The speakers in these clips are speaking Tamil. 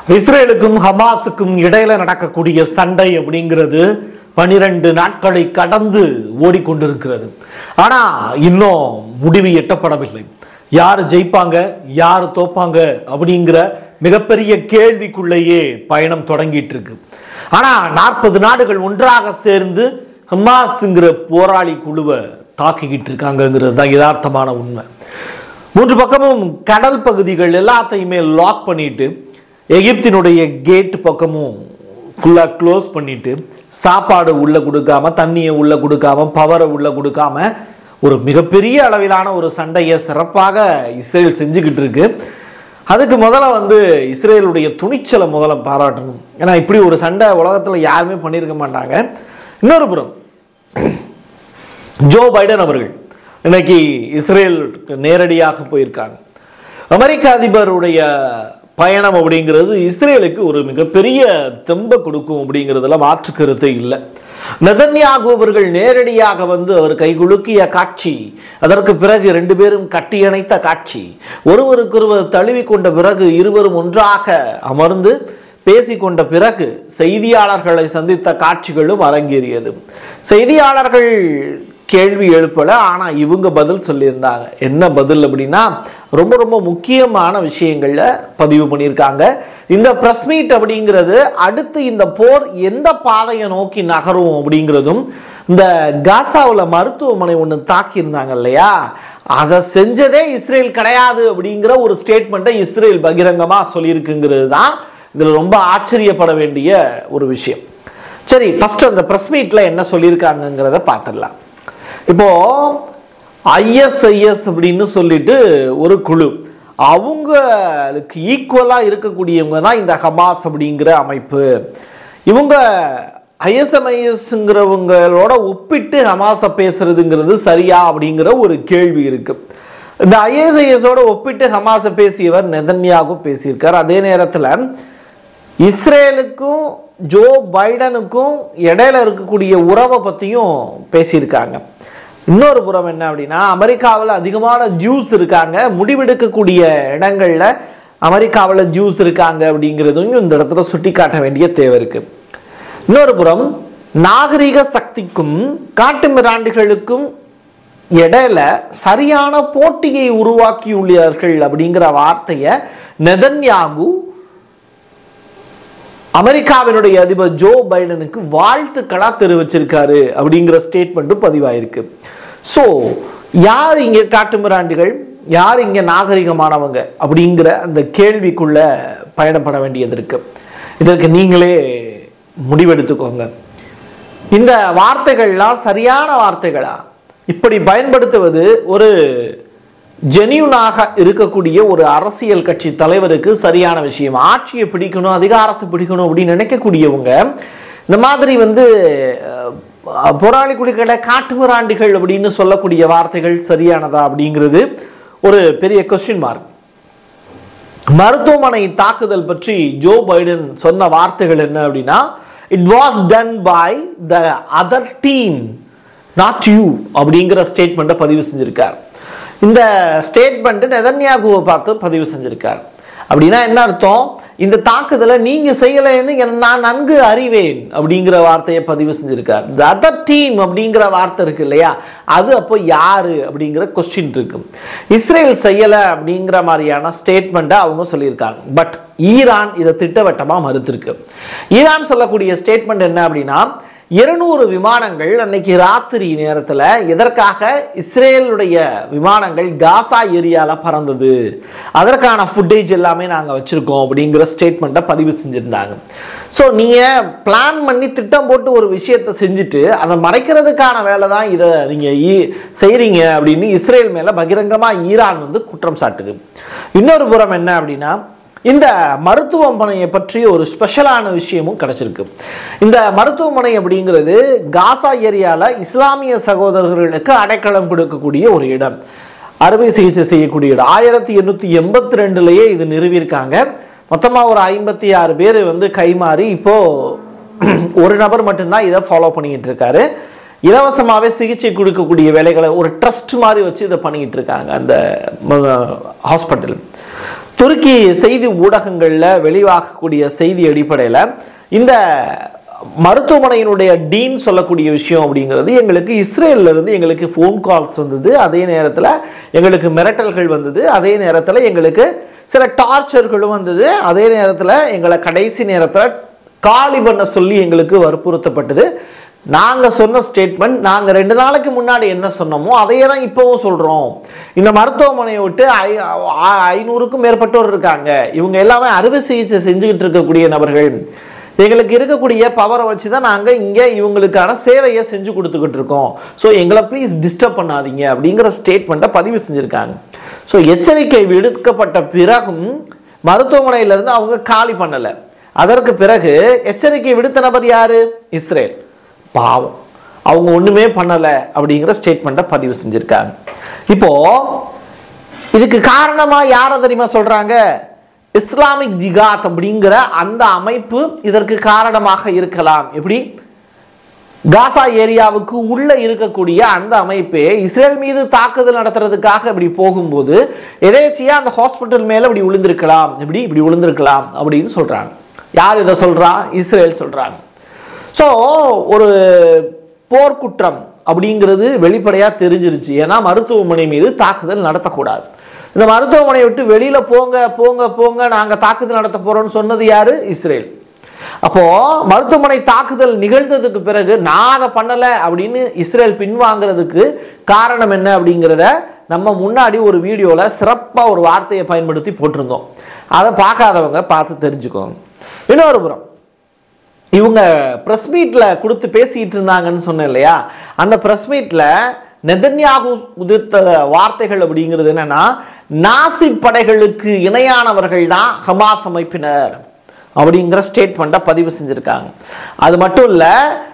இஸ்ரேலுக்கும் ஹமாஸுக்கும் இடையில நடக்கக்கூடிய சண்டை அப்படிங்கிறது பனிரெண்டு நாட்களை கடந்து ஓடிக்கொண்டிருக்கிறது ஆனா இன்னும் முடிவு எட்டப்படவில்லை யார் ஜெயிப்பாங்க யார் தோப்பாங்க அப்படிங்கிற மிகப்பெரிய கேள்விக்குள்ளேயே பயணம் தொடங்கிட்டு இருக்கு ஆனா நாற்பது நாடுகள் ஒன்றாக சேர்ந்து ஹமாஸுங்கிற போராளி குழுவை தாக்கிக்கிட்டு இருக்காங்கங்கிறது தான் யதார்த்தமான உண்மை மூன்று பக்கமும் கடல் பகுதிகள் எல்லாத்தையுமே லாக் பண்ணிட்டு எகிப்தினுடைய கேட் பக்கமும் ஃபுல்லாக க்ளோஸ் பண்ணிட்டு சாப்பாடு உள்ள கொடுக்காம தண்ணியை உள்ள கொடுக்காம பவரை உள்ள கொடுக்காம ஒரு மிகப்பெரிய அளவிலான ஒரு சண்டையை சிறப்பாக இஸ்ரேல் செஞ்சுக்கிட்டு இருக்கு அதுக்கு முதல்ல வந்து இஸ்ரேலுடைய துணிச்சலை முதல்ல பாராட்டணும் ஏன்னா இப்படி ஒரு சண்டை உலகத்தில் யாருமே பண்ணியிருக்க மாட்டாங்க இன்னொரு புறம் ஜோ பைடன் அவர்கள் இன்னைக்கு இஸ்ரேலுக்கு நேரடியாக போயிருக்காங்க அமெரிக்க அதிபருடைய பயணம் அப்படிங்கிறது இஸ்ரேலுக்கு ஒரு மிகப்பெரிய தெம்ப கொடுக்கும் அப்படிங்கிறதுல மாற்று கருத்து இல்லை நெதன்யாகு அவர்கள் நேரடியாக வந்து அவர் கைகுலுக்கிய காட்சி அதற்கு பிறகு ரெண்டு பேரும் கட்டியணைத்த காட்சி ஒருவருக்கொருவர் தழுவி கொண்ட பிறகு இருவரும் ஒன்றாக அமர்ந்து பேசிக்கொண்ட பிறகு செய்தியாளர்களை சந்தித்த காட்சிகளும் அரங்கேறியது செய்தியாளர்கள் கேள்வி எழுப்பல ஆனா இவங்க பதில் சொல்லியிருந்தாங்க என்ன பதில் அப்படின்னா ரொம்ப ரொம்ப முக்கியமான விஷயங்கள்ல பதிவு பண்ணியிருக்காங்க இந்த பிரஸ் மீட் அப்படிங்கிறது அடுத்து இந்த போர் எந்த பாதையை நோக்கி நகரும் அப்படிங்கிறதும் இந்த காசாவில் மருத்துவமனை ஒன்று தாக்கியிருந்தாங்க இல்லையா அதை செஞ்சதே இஸ்ரேல் கிடையாது அப்படிங்கிற ஒரு ஸ்டேட்மெண்ட்டை இஸ்ரேல் பகிரங்கமாக சொல்லியிருக்குங்கிறது தான் இதில் ரொம்ப ஆச்சரியப்பட வேண்டிய ஒரு விஷயம் சரி ஃபர்ஸ்ட் அந்த ப்ரெஸ் மீட்டில் என்ன சொல்லியிருக்காங்கங்கிறத பார்த்துடலாம் இப்போ ஐஎஸ்ஐஎஸ் அப்படின்னு சொல்லிட்டு ஒரு குழு அவங்களுக்கு ஈக்குவலாக இருக்கக்கூடியவங்க தான் இந்த ஹமாஸ் அப்படிங்கிற அமைப்பு இவங்க ஐஎஸ்எம்ஐஎஸ்ங்கிறவங்களோட ஒப்பிட்டு ஹமாஸை பேசுறதுங்கிறது சரியா அப்படிங்கிற ஒரு கேள்வி இருக்கு இந்த ஐஎஸ்ஐஎஸோட ஒப்பிட்டு ஹமாஸை பேசியவர் நெதன்யாகு பேசியிருக்கார் அதே நேரத்தில் இஸ்ரேலுக்கும் ஜோ பைடனுக்கும் இடையில இருக்கக்கூடிய உறவை பற்றியும் பேசியிருக்காங்க இன்னொரு புறம் என்ன அப்படின்னா அமெரிக்காவில் அதிகமான ஜூஸ் இருக்காங்க முடிவெடுக்கக்கூடிய இடங்கள்ல அமெரிக்காவில் ஜூஸ் இருக்காங்க அப்படிங்கிறதையும் இந்த இடத்துல சுட்டி காட்ட வேண்டிய தேவை இருக்கு இன்னொரு புறம் நாகரிக சக்திக்கும் காட்டு மிராண்டிகளுக்கும் இடையில சரியான போட்டியை உருவாக்கியுள்ளார்கள் அப்படிங்கிற வார்த்தையை நெதன்யாகு அமெரிக்காவினுடைய அதிபர் ஜோ பைடனுக்கு வாழ்த்துக்களா தெரிவிச்சிருக்காரு அப்படிங்கிற ஸ்டேட்மெண்ட்டும் பதிவாயிருக்கு ஸோ யார் இங்கே காட்டுமிராண்டிகள் யார் இங்கே நாகரிகமானவங்க அப்படிங்கிற அந்த கேள்விக்குள்ள பயணப்பட வேண்டியது இருக்கு இதற்கு நீங்களே முடிவெடுத்துக்கோங்க இந்த வார்த்தைகள்லாம் சரியான வார்த்தைகளா இப்படி பயன்படுத்துவது ஒரு ஜெனியூனாக இருக்கக்கூடிய ஒரு அரசியல் கட்சி தலைவருக்கு சரியான விஷயம் ஆட்சியை பிடிக்கணும் அதிகாரத்தை பிடிக்கணும் அப்படின்னு நினைக்கக்கூடியவங்க இந்த மாதிரி வந்து அஹ், போராளி குடிகளை காட்டுமிராண்டிகள் அப்படின்னு சொல்லக்கூடிய வார்த்தைகள் சரியானதா அப்படிங்கிறது ஒரு பெரிய கொஸ்டின் மார்க் மருத்துவமனை தாக்குதல் பற்றி ஜோ பைடன் சொன்ன வார்த்தைகள் என்ன அப்படின்னா it was done by the other team not you அப்படிங்கிற ஸ்டேட்மெண்ட்டை பதிவு செஞ்சிருக்கார் இந்த ஸ்டேட்மெண்ட் நெதன்யாகுவை பார்த்து பதிவு செஞ்சிருக்கார் அப்படின்னா என்ன அர்த்தம் இந்த தாக்குதலை நீங்க செய்யலைன்னு என் நான் நன்கு அறிவேன் அப்படிங்கிற வார்த்தையை பதிவு செஞ்சிருக்கார் இந்த அதர் டீம் அப்படிங்கிற வார்த்தை இருக்கு இல்லையா அது அப்போ யாரு அப்படிங்கிற கொஸ்டின் இருக்கு இஸ்ரேல் செய்யலை அப்படிங்கிற மாதிரியான ஸ்டேட்மெண்ட்டை அவங்க சொல்லியிருக்காங்க பட் ஈரான் இதை திட்டவட்டமாக மறுத்திருக்கு ஈரான் சொல்லக்கூடிய ஸ்டேட்மெண்ட் என்ன அப்படின்னா இருநூறு விமானங்கள் அன்னைக்கு ராத்திரி நேரத்தில் எதற்காக இஸ்ரேலுடைய விமானங்கள் காசா ஏரியாவில் பறந்தது அதற்கான ஃபுட்டேஜ் எல்லாமே நாங்கள் வச்சுருக்கோம் அப்படிங்கிற ஸ்டேட்மெண்ட்டை பதிவு செஞ்சுருந்தாங்க ஸோ நீங்கள் பிளான் பண்ணி திட்டம் போட்டு ஒரு விஷயத்தை செஞ்சுட்டு அதை மறைக்கிறதுக்கான வேலை தான் இதை நீங்கள் செய்கிறீங்க அப்படின்னு இஸ்ரேல் மேலே பகிரங்கமாக ஈரான் வந்து குற்றம் சாட்டுது இன்னொரு புறம் என்ன அப்படின்னா இந்த மருத்துவமனையை பற்றி ஒரு ஸ்பெஷலான விஷயமும் கிடைச்சிருக்கு இந்த மருத்துவமனை அப்படிங்கிறது காசா ஏரியாவில் இஸ்லாமிய சகோதரர்களுக்கு அடைக்கலம் கொடுக்கக்கூடிய ஒரு இடம் அறுவை சிகிச்சை செய்யக்கூடிய இடம் ஆயிரத்தி எண்ணூற்றி எண்பத்தி ரெண்டுலேயே இது நிறுவியிருக்காங்க மொத்தமாக ஒரு ஐம்பத்தி ஆறு பேர் வந்து கைமாறி இப்போ ஒரு நபர் மட்டும்தான் இதை ஃபாலோ பண்ணிக்கிட்டு இருக்காரு இலவசமாகவே சிகிச்சை கொடுக்கக்கூடிய வேலைகளை ஒரு ட்ரஸ்ட் மாதிரி வச்சு இதை பண்ணிக்கிட்டு இருக்காங்க அந்த ஹாஸ்பிட்டல் துருக்கி செய்தி ஊடகங்களில் வெளிவாகக்கூடிய செய்தி அடிப்படையில் இந்த மருத்துவமனையினுடைய டீன் சொல்லக்கூடிய விஷயம் அப்படிங்கிறது எங்களுக்கு இஸ்ரேல்ல இருந்து எங்களுக்கு ஃபோன் கால்ஸ் வந்தது அதே நேரத்தில் எங்களுக்கு மிரட்டல்கள் வந்தது அதே நேரத்தில் எங்களுக்கு சில டார்ச்சர்களும் வந்தது அதே நேரத்தில் எங்களை கடைசி நேரத்தில் காலி பண்ண சொல்லி எங்களுக்கு வற்புறுத்தப்பட்டது நாங்கள் சொன்ன ஸ்டேட்மெண்ட் நாங்கள் ரெண்டு நாளைக்கு முன்னாடி என்ன சொன்னோமோ அதையே தான் இப்போவும் சொல்கிறோம் இந்த மருத்துவமனையை விட்டு ஐ ஆ- ஐநூறுக்கும் மேற்பட்டோர் இருக்காங்க இவங்க எல்லாமே அறுவை சிகிச்சை செஞ்சுக்கிட்டு இருக்கக்கூடிய நபர்கள் எங்களுக்கு இருக்கக்கூடிய பவரை வச்சு தான் நாங்கள் இங்கே இவங்களுக்கான சேவையை செஞ்சு கொடுத்துக்கிட்டு இருக்கோம் ஸோ எங்களை ப்ளீஸ் டிஸ்டர்ப் பண்ணாதீங்க அப்படிங்கிற ஸ்டேட்மெண்ட்டை பதிவு செஞ்சுருக்காங்க ஸோ எச்சரிக்கை விடுக்கப்பட்ட பிறகும் மருத்துவமனையிலிருந்து அவங்க காலி பண்ணலை அதற்கு பிறகு எச்சரிக்கை விடுத்த நபர் யாரு இஸ்ரேல் பாவம் அவங்க ஒண்ணுமே பண்ணல அப்படிங்கிற ஸ்டேட்மெண்ட்டை பதிவு செஞ்சிருக்காங்க இப்போ இதுக்கு காரணமா யாரை தெரியுமா சொல்றாங்க இஸ்லாமிக் ஜிகாத் அப்படிங்கிற அந்த அமைப்பு இதற்கு காரணமாக இருக்கலாம் எப்படி காசா ஏரியாவுக்கு உள்ள இருக்கக்கூடிய அந்த அமைப்பே இஸ்ரேல் மீது தாக்குதல் நடத்துறதுக்காக இப்படி போகும்போது எதேச்சியா அந்த ஹாஸ்பிட்டல் மேல இப்படி விழுந்திருக்கலாம் இப்படி இப்படி விழுந்திருக்கலாம் அப்படின்னு சொல்றாங்க யார் இதை சொல்றா இஸ்ரேல் சொல்றாங்க ஸோ ஒரு போர்க்குற்றம் அப்படிங்கிறது வெளிப்படையா தெரிஞ்சிருச்சு ஏன்னா மருத்துவமனை மீது தாக்குதல் நடத்தக்கூடாது இந்த மருத்துவமனையை விட்டு வெளியில போங்க போங்க போங்க நாங்க தாக்குதல் நடத்த போறோம்னு சொன்னது யாரு இஸ்ரேல் அப்போ மருத்துவமனை தாக்குதல் நிகழ்ந்ததுக்கு பிறகு நான் அதை பண்ணல அப்படின்னு இஸ்ரேல் பின்வாங்கிறதுக்கு காரணம் என்ன அப்படிங்கிறத நம்ம முன்னாடி ஒரு வீடியோல சிறப்பா ஒரு வார்த்தையை பயன்படுத்தி போட்டிருந்தோம் அதை பார்க்காதவங்க பார்த்து தெரிஞ்சுக்கோங்க இன்னொரு புறம் இவங்க ப்ரெஸ் மீட்டில் கொடுத்து பேசிட்டு இருந்தாங்கன்னு சொன்னேன் இல்லையா அந்த ப்ரெஸ் மீட்டில் நெதன்யாகு உதிர்த்த வார்த்தைகள் அப்படிங்கிறது என்னன்னா நாசி படைகளுக்கு இணையானவர்கள் தான் ஹமாஸ் அமைப்பினர் அப்படிங்கிற ஸ்டேட்மெண்ட்டை பதிவு செஞ்சுருக்காங்க அது மட்டும் இல்லை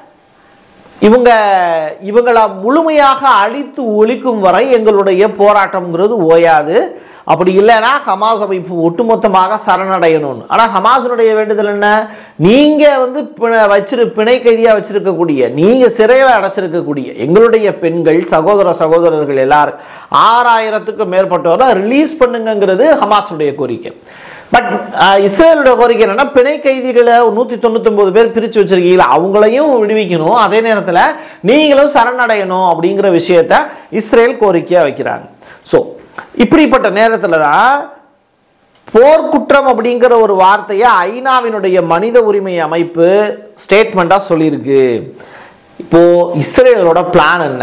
இவங்க இவங்கள முழுமையாக அழித்து ஒழிக்கும் வரை எங்களுடைய போராட்டம்ங்கிறது ஓயாது அப்படி இல்லைன்னா ஹமாஸ் அமைப்பு ஒட்டுமொத்தமாக சரணடையணும்னு ஆனால் ஹமாஸினுடைய வேண்டுதல் என்ன நீங்க வந்து பிண- வச்சிரு பிணை கைதியா வச்சிருக்கக்கூடிய நீங்க சிறையில் அடைச்சிருக்கக்கூடிய எங்களுடைய பெண்கள் சகோதர சகோதரர்கள் எல்லாரும் ஆறாயிரத்துக்கும் மேற்பட்டவரை ரிலீஸ் பண்ணுங்கங்கிறது ஹமாஸுடைய கோரிக்கை பட் இஸ்ரேலோட கோரிக்கை என்னன்னா பிணை கைதிகளை நூற்றி தொண்ணூத்தொம்பது பேர் பிரித்து வச்சிருக்கீங்களா அவங்களையும் விடுவிக்கணும் அதே நேரத்தில் நீங்களும் சரணடையணும் அப்படிங்கிற விஷயத்த இஸ்ரேல் கோரிக்கையாக வைக்கிறாங்க ஸோ இப்படிப்பட்ட நேரத்தில் தான் போர்க்குற்றம் அப்படிங்கிற ஒரு வார்த்தையை ஐநாவினுடைய மனித உரிமை அமைப்பு ஸ்டேட்மெண்ட்டாக சொல்லியிருக்கு இப்போ இஸ்ரேலோட பிளான் என்ன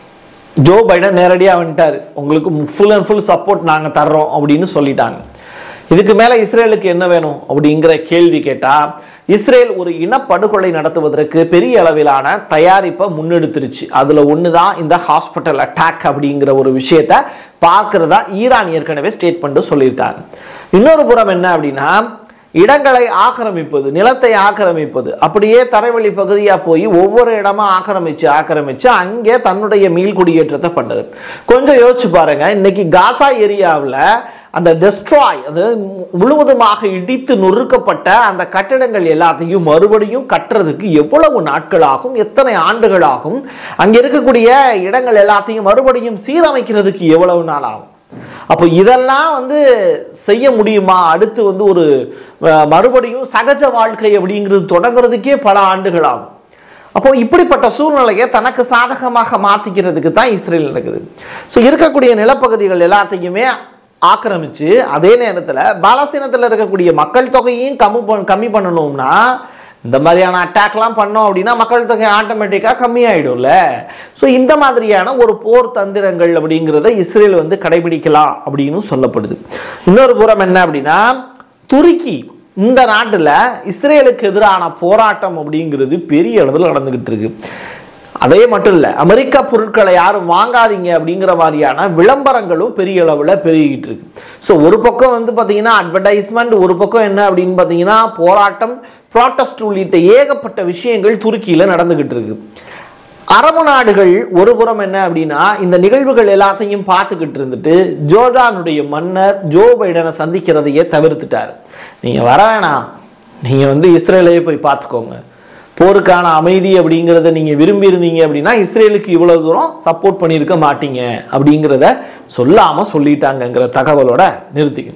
ஜோ பைடன் நேரடியாக வந்துட்டார் உங்களுக்கு ஃபுல் அண்ட் ஃபுல் சப்போர்ட் நாங்கள் தர்றோம் அப்படின்னு சொல்லிட்டாங்க இதுக்கு மேலே இஸ்ரேலுக்கு என்ன வேணும் அப்படிங்கிற கேள்வி கேட்டால் இஸ்ரேல் ஒரு இனப்படுகொலை நடத்துவதற்கு பெரிய அளவிலான தயாரிப்பை முன்னெடுத்துருச்சு அதில் ஒன்று தான் இந்த ஹாஸ்பிட்டல் அட்டாக் அப்படிங்கிற ஒரு விஷயத்த பார்க்கறதா ஈரான் ஏற்கனவே ஸ்டேட்மெண்ட்டு சொல்லியிருக்காங்க இன்னொரு புறம் என்ன அப்படின்னா இடங்களை ஆக்கிரமிப்பது நிலத்தை ஆக்கிரமிப்பது அப்படியே தரைவழி பகுதியாக போய் ஒவ்வொரு இடமா ஆக்கிரமிச்சு ஆக்கிரமிச்சு அங்கே தன்னுடைய மீள்குடியேற்றத்தை பண்ணது கொஞ்சம் யோசிச்சு பாருங்க இன்னைக்கு காசா ஏரியாவில் அந்த டெஸ்ட்ராய் அது முழுவதுமாக இடித்து நொறுக்கப்பட்ட அந்த கட்டிடங்கள் எல்லாத்தையும் மறுபடியும் கட்டுறதுக்கு எவ்வளவு நாட்கள் ஆகும் எத்தனை ஆண்டுகள் ஆகும் அங்கே இருக்கக்கூடிய இடங்கள் எல்லாத்தையும் மறுபடியும் சீரமைக்கிறதுக்கு எவ்வளவு நாள் ஆகும் அப்போ இதெல்லாம் வந்து செய்ய முடியுமா அடுத்து வந்து ஒரு அஹ், மறுபடியும் சகஜ வாழ்க்கை அப்படிங்கிறது தொடங்குறதுக்கே பல ஆண்டுகள் ஆகும் அப்போ இப்படிப்பட்ட சூழ்நிலையை தனக்கு சாதகமாக மாத்திக்கிறதுக்கு தான் இஸ்ரேல் நடக்குது ஸோ இருக்கக்கூடிய நிலப்பகுதிகள் எல்லாத்தையுமே ஆக்கிரமிச்சு அதே நேரத்தில் பாலஸ்தீனத்தில் இருக்கக்கூடிய மக்கள் தொகையையும் கம்மி பண் கம்மி பண்ணணும்னா இந்த மாதிரியான அட்டாக்லாம் பண்ணோம் அப்படின்னா மக்கள் தொகை ஆட்டோமேட்டிக்காக கம்மியாயிடும்ல ஸோ இந்த மாதிரியான ஒரு போர் தந்திரங்கள் அப்படிங்கிறத இஸ்ரேல் வந்து கடைபிடிக்கலாம் அப்படின்னு சொல்லப்படுது இன்னொரு புறம் என்ன அப்படின்னா துருக்கி இந்த நாட்டில் இஸ்ரேலுக்கு எதிரான போராட்டம் அப்படிங்கிறது பெரிய அளவில் நடந்துகிட்டு இருக்கு அதே மட்டும் இல்லை அமெரிக்கா பொருட்களை யாரும் வாங்காதீங்க அப்படிங்கிற மாதிரியான விளம்பரங்களும் பெரிய அளவில் பெருகிட்டு இருக்கு ஸோ ஒரு பக்கம் வந்து பார்த்தீங்கன்னா அட்வர்டைஸ்மெண்ட் ஒரு பக்கம் என்ன அப்படின்னு பார்த்தீங்கன்னா போராட்டம் ப்ராட்டஸ்ட் உள்ளிட்ட ஏகப்பட்ட விஷயங்கள் துருக்கியில் நடந்துகிட்டு இருக்கு அரபு நாடுகள் ஒரு புறம் என்ன அப்படின்னா இந்த நிகழ்வுகள் எல்லாத்தையும் பார்த்துக்கிட்டு இருந்துட்டு ஜோர்டானுடைய மன்னர் ஜோ பைடனை சந்திக்கிறதையே தவிர்த்துட்டார் நீங்க வர வேணாம் நீங்க வந்து இஸ்ரேலையே போய் பார்த்துக்கோங்க போருக்கான அமைதி அப்படிங்கிறத நீங்க விரும்பி இருந்தீங்க அப்படின்னா இஸ்ரேலுக்கு இவ்வளவு தூரம் சப்போர்ட் பண்ணியிருக்க மாட்டீங்க அப்படிங்கிறத சொல்லாம சொல்லிட்டாங்கங்கிற தகவலோட நிறுத்திக்கணும்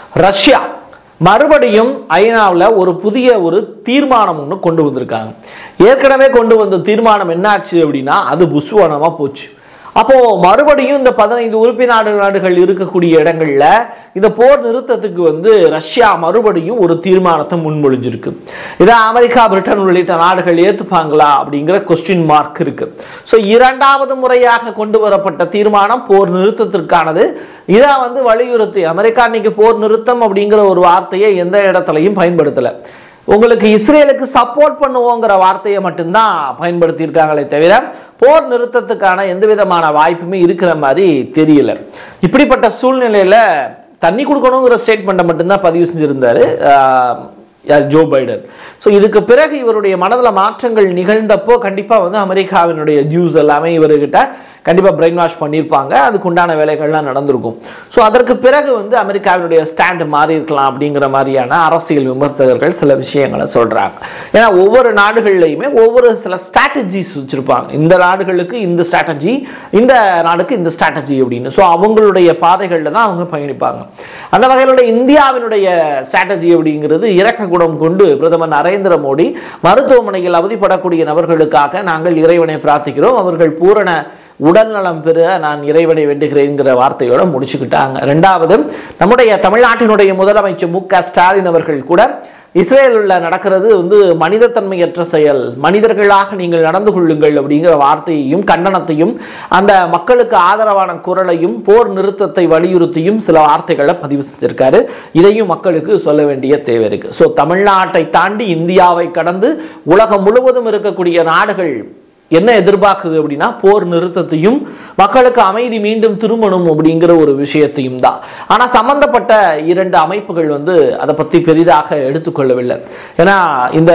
ரஷ்யா மறுபடியும் ஐநாவில் ஒரு புதிய ஒரு தீர்மானம் ஒன்று கொண்டு வந்திருக்காங்க ஏற்கனவே கொண்டு வந்த தீர்மானம் என்னாச்சு அப்படின்னா அது புஸ்வானமாக போச்சு அப்போ மறுபடியும் இந்த பதினைந்து உறுப்பினர் நாடுகள் இருக்கக்கூடிய இடங்கள்ல இந்த போர் நிறுத்தத்துக்கு வந்து ரஷ்யா மறுபடியும் ஒரு தீர்மானத்தை முன்மொழிஞ்சிருக்கு இதை அமெரிக்கா பிரிட்டன் உள்ளிட்ட நாடுகள் ஏத்துப்பாங்களா அப்படிங்கிற கொஸ்டின் மார்க் இருக்கு ஸோ இரண்டாவது முறையாக கொண்டு வரப்பட்ட தீர்மானம் போர் நிறுத்தத்திற்கானது இதை வந்து வலியுறுத்தி அமெரிக்கா இன்னைக்கு போர் நிறுத்தம் அப்படிங்கிற ஒரு வார்த்தையை எந்த இடத்துலையும் பயன்படுத்தலை உங்களுக்கு இஸ்ரேலுக்கு சப்போர்ட் பண்ணுவோங்கிற வார்த்தையை மட்டும்தான் பயன்படுத்தியிருக்காங்களே தவிர போர் நிறுத்தத்துக்கான எந்த விதமான வாய்ப்புமே இருக்கிற மாதிரி தெரியல இப்படிப்பட்ட சூழ்நிலையில தண்ணி கொடுக்கணுங்கிற ஸ்டேட்மெண்ட்டை மட்டும்தான் பதிவு செஞ்சிருந்தாரு ஆஹ், யார் ஜோ பைடன் ஸோ இதுக்கு பிறகு இவருடைய மனதில் மாற்றங்கள் நிகழ்ந்தப்போ கண்டிப்பாக வந்து அமெரிக்காவினுடைய ஜூஸ் எல்லாமே இவர்கிட்ட கண்டிப்பாக பிரெயின் வாஷ் பண்ணியிருப்பாங்க அதுக்கு உண்டான வேலைகள்லாம் நடந்திருக்கும் ஸோ அதற்கு பிறகு வந்து அமெரிக்காவினுடைய ஸ்டாண்ட் மாறி இருக்கலாம் அப்படிங்கிற மாதிரியான அரசியல் விமர்சகர்கள் சில விஷயங்களை சொல்கிறாங்க ஏன்னா ஒவ்வொரு நாடுகள்லையுமே ஒவ்வொரு சில ஸ்ட்ராட்டஜிஸ் வச்சுருப்பாங்க இந்த நாடுகளுக்கு இந்த ஸ்ட்ராட்டஜி இந்த நாடுக்கு இந்த ஸ்ட்ராட்டஜி அப்படின்னு ஸோ அவங்களுடைய பாதைகளில் தான் அவங்க பயணிப்பாங்க அந்த வகையிலுடைய இந்தியாவினுடைய ஸ்ட்ராட்டஜி அப்படிங்கிறது இறக்க குணம் கொண்டு பிரதமர் நரேந்திர மோடி மருத்துவமனையில் அவதிப்படக்கூடிய நபர்களுக்காக நாங்கள் இறைவனை பிரார்த்திக்கிறோம் அவர்கள் பூரண உடல் நலம் பெற நான் இறைவனை வேண்டுகிறேங்கிற வார்த்தையோட முடிச்சுக்கிட்டாங்க ரெண்டாவது நம்முடைய தமிழ்நாட்டினுடைய முதலமைச்சர் மு க ஸ்டாலின் அவர்கள் கூட இஸ்ரேலில் நடக்கிறது வந்து மனிதத்தன்மையற்ற செயல் மனிதர்களாக நீங்கள் நடந்து கொள்ளுங்கள் அப்படிங்கிற வார்த்தையையும் கண்டனத்தையும் அந்த மக்களுக்கு ஆதரவான குரலையும் போர் நிறுத்தத்தை வலியுறுத்தியும் சில வார்த்தைகளை பதிவு செஞ்சிருக்காரு இதையும் மக்களுக்கு சொல்ல வேண்டிய தேவை இருக்கு ஸோ தமிழ்நாட்டை தாண்டி இந்தியாவை கடந்து உலகம் முழுவதும் இருக்கக்கூடிய நாடுகள் என்ன எதிர்பார்க்குது அப்படின்னா போர் நிறுத்தத்தையும் மக்களுக்கு அமைதி மீண்டும் திரும்பணும் அப்படிங்கிற ஒரு விஷயத்தையும் தான் ஆனால் சம்பந்தப்பட்ட இரண்டு அமைப்புகள் வந்து அதை பற்றி பெரிதாக எடுத்துக்கொள்ளவில்லை ஏன்னா இந்த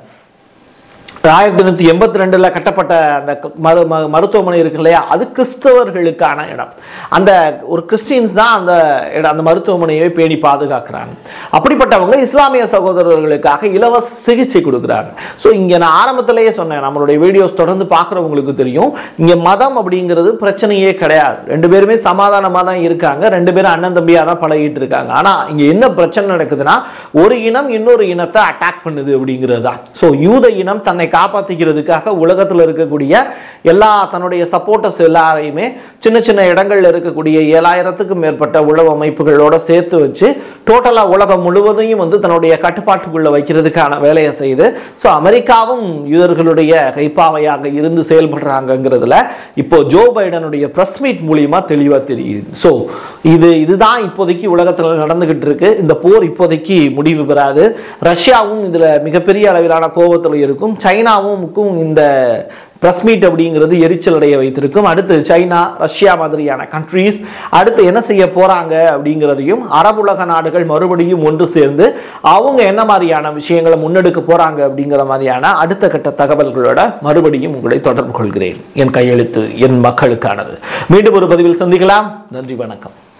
ஆயிரத்தி எண்ணூற்றி எண்பத்தி ரெண்டில் கட்டப்பட்ட அந்த க- மரு ம- மருத்துவமனை இருக்கு இல்லையா அது கிறிஸ்தவர்களுக்கான இடம் அந்த ஒரு கிறிஸ்டியன்ஸ் தான் அந்த இடம் அந்த மருத்துவமனையை பேணி பாதுகாக்கிறாங்க அப்படிப்பட்டவங்க இஸ்லாமிய சகோதரர்களுக்காக இலவச சிகிச்சை கொடுக்குறாங்க ஸோ இங்கே நான் ஆரம்பத்திலேயே சொன்னேன் நம்மளுடைய வீடியோஸ் தொடர்ந்து பார்க்குறவங்களுக்கு தெரியும் இங்கே மதம் அப்படிங்கிறது பிரச்சனையே கிடையாது ரெண்டு பேருமே சமாதானமாக தான் இருக்காங்க ரெண்டு பேரும் அண்ணன் தம்பியாக தான் பழகிட்டு இருக்காங்க ஆனால் இங்கே என்ன பிரச்சனை நடக்குதுன்னா ஒரு இனம் இன்னொரு இனத்தை அட்டாக் பண்ணுது அப்படிங்கிறது தான் ஸோ யூத இனம் தன்னை காப்பாற்றிக்கிறதுக்காக உலகத்தில் இருக்கக்கூடிய எல்லா தன்னுடைய சப்போர்ட்டர்ஸ் எல்லாரையுமே சின்ன சின்ன இடங்கள்ல இருக்கக்கூடிய ஏழாயிரத்துக்கும் மேற்பட்ட உளவு அமைப்புகளோட சேர்த்து வச்சு டோட்டலாக உலகம் முழுவதையும் வந்து தன்னுடைய கட்டுப்பாட்டுக்குள்ள வைக்கிறதுக்கான வேலையை செய்து ஸோ அமெரிக்காவும் யூதர்களுடைய கைப்பாவையாக இருந்து செயல்படுறாங்கங்கிறதுல இப்போ ஜோ பைடனுடைய பிரஸ் மீட் மூலியமா தெளிவா தெரியுது ஸோ இது இதுதான் இப்போதைக்கு உலகத்தில் நடந்துகிட்டு இருக்கு இந்த போர் இப்போதைக்கு முடிவு பெறாது ரஷ்யாவும் இதுல மிகப்பெரிய அளவிலான கோபத்தில் இருக்கும் சைனாவும் இந்த பிரஸ் மீட் அப்படிங்கிறது எரிச்சல் அடைய வைத்திருக்கும் அடுத்து சைனா ரஷ்யா மாதிரியான கண்ட்ரீஸ் அடுத்து என்ன செய்ய போறாங்க அப்படிங்கிறதையும் அரபுலக நாடுகள் மறுபடியும் ஒன்று சேர்ந்து அவங்க என்ன மாதிரியான விஷயங்களை முன்னெடுக்க போறாங்க அப்படிங்கிற மாதிரியான அடுத்த கட்ட தகவல்களோட மறுபடியும் உங்களை தொடர்பு கொள்கிறேன் என் கையெழுத்து என் மக்களுக்கானது மீண்டும் ஒரு பதிவில் சந்திக்கலாம் நன்றி வணக்கம்